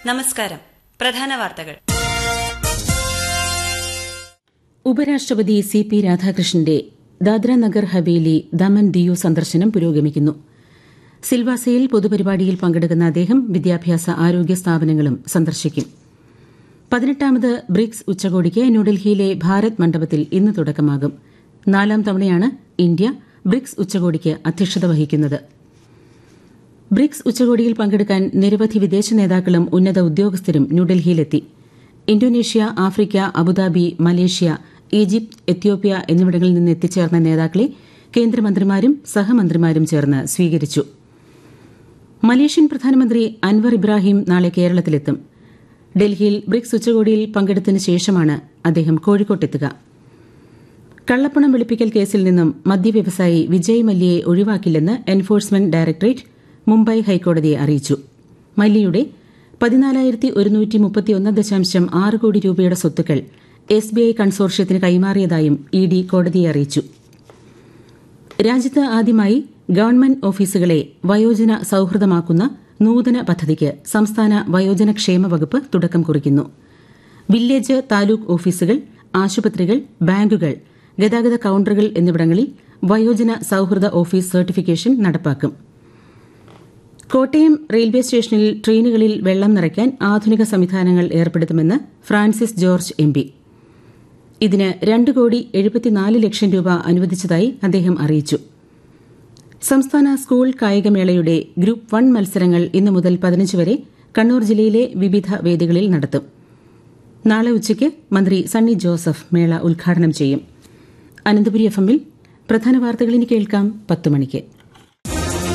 നമസ്കാരം പ്രധാന വാർത്തകൾ ഉപരാഷ്ട്രപതി സി പി രാധാകൃഷ്ണന്റെ ദാദ്ര നഗർ ഹവേലി ദമൻ ദിയു സന്ദർശനം പുരോഗമിക്കുന്നു സിൽവാസയിൽ പൊതുപരിപാടിയിൽ പങ്കെടുക്കുന്ന അദ്ദേഹം വിദ്യാഭ്യാസ ആരോഗ്യ സ്ഥാപനങ്ങളും സന്ദർശിക്കും പതിനെട്ടാമത് ബ്രിക്സ് ഉച്ചകോടിക്ക് ന്യൂഡൽഹിയിലെ ഭാരത് മണ്ഡപത്തിൽ ഇന്ന് തുടക്കമാകും നാലാം തവണയാണ് ഇന്ത്യ ബ്രിക്സ് ഉച്ചകോടിക്ക് അധ്യക്ഷത വഹിക്കുന്നത് ബ്രിക്സ് ഉച്ചകോടിയിൽ പങ്കെടുക്കാൻ നിരവധി വിദേശ നേതാക്കളും ഉന്നത ഉദ്യോഗസ്ഥരും ന്യൂഡൽഹിയിലെത്തി Indonesia Africa Abu Dhabi Malaysia Egypt Ethiopia എന്നിവിടങ്ങളിൽ നിന്ന് എത്തിച്ചേർന്ന നേതാക്കളെ കേന്ദ്രമന്ത്രിമാരും സഹമന്ത്രിമാരും ചേർന്ന് സ്വീകരിച്ചു മലേഷ്യൻ പ്രധാനമന്ത്രി അൻവർ ഇബ്രാഹിം നാളെ കേരളത്തിലെത്തും ഡൽഹിയിൽ ബ്രിക്സ് ഉച്ചകോടിയിൽ പങ്കെടുത്തതിനു ശേഷമാണ് അദ്ദേഹം കോഴിക്കോട്ടെത്തുക കള്ളപ്പണം വെളുപ്പിക്കൽ കേസിൽ നിന്നും മദ്യവ്യവസായി വിജയ് മല്യയെ ഒഴിവാക്കില്ലെന്ന് എൻഫോഴ്സ്മെന്റ് ഡയറക്ടറേറ്റ് മുംബൈ ഹൈക്കോടതിയെ അറിയിച്ചു മല്യയുടെ പതിനാലായിരത്തി ഒരുന്നൂറ്റി മുപ്പത്തിയൊന്ന് ദശാംശം ആറ് കോടി രൂപയുടെ സ്വത്തുക്കൾ എസ് ബി ഐ കൺസോർഷ്യത്തിന് കൈമാറിയതായും ഇ ഡി കോടതിയെ അറിയിച്ചു രാജ്യത്ത് ആദ്യമായി ഗവൺമെന്റ് ഓഫീസുകളെ വയോജന സൌഹൃദമാക്കുന്ന നൂതന പദ്ധതിക്ക് സംസ്ഥാന വയോജനക്ഷേമ വകുപ്പ് തുടക്കം കുറിക്കുന്നു വില്ലേജ് താലൂക്ക് ഓഫീസുകൾ ആശുപത്രികൾ ബാങ്കുകൾ ഗതാഗത കൌണ്ടറുകൾ എന്നിവിടങ്ങളിൽ വയോജന സൌഹൃദ ഓഫീസ് സർട്ടിഫിക്കേഷൻ നടപ്പാക്കും കോട്ടയം റെയിൽവേ സ്റ്റേഷനിൽ ട്രെയിനുകളിൽ വെള്ളം നിറയ്ക്കാൻ ആധുനിക സംവിധാനങ്ങൾ ഏർപ്പെടുത്തുമെന്ന് ഫ്രാൻസിസ് ജോർജ് എം പി ഇതിന് രണ്ട് കോടി എഴുപത്തിനാല് ലക്ഷം രൂപ അനുവദിച്ചതായി അദ്ദേഹം അറിയിച്ചു സംസ്ഥാന സ്കൂൾ കായികമേളയുടെ ഗ്രൂപ്പ് വൺ മത്സരങ്ങൾ ഇന്നു മുതൽ പതിനഞ്ച് വരെ കണ്ണൂർ ജില്ലയിലെ വിവിധ വേദികളിൽ നടത്തും നാളെ ഉച്ചയ്ക്ക് മന്ത്രി സണ്ണി ജോസഫ് മേള ഉദ്ഘാടനം ചെയ്യും അനന്തപുരി എഫ് എമ്മിൽ പ്രധാന വാർത്തകളിന് കേൾക്കാം പത്ത് മണിക്ക്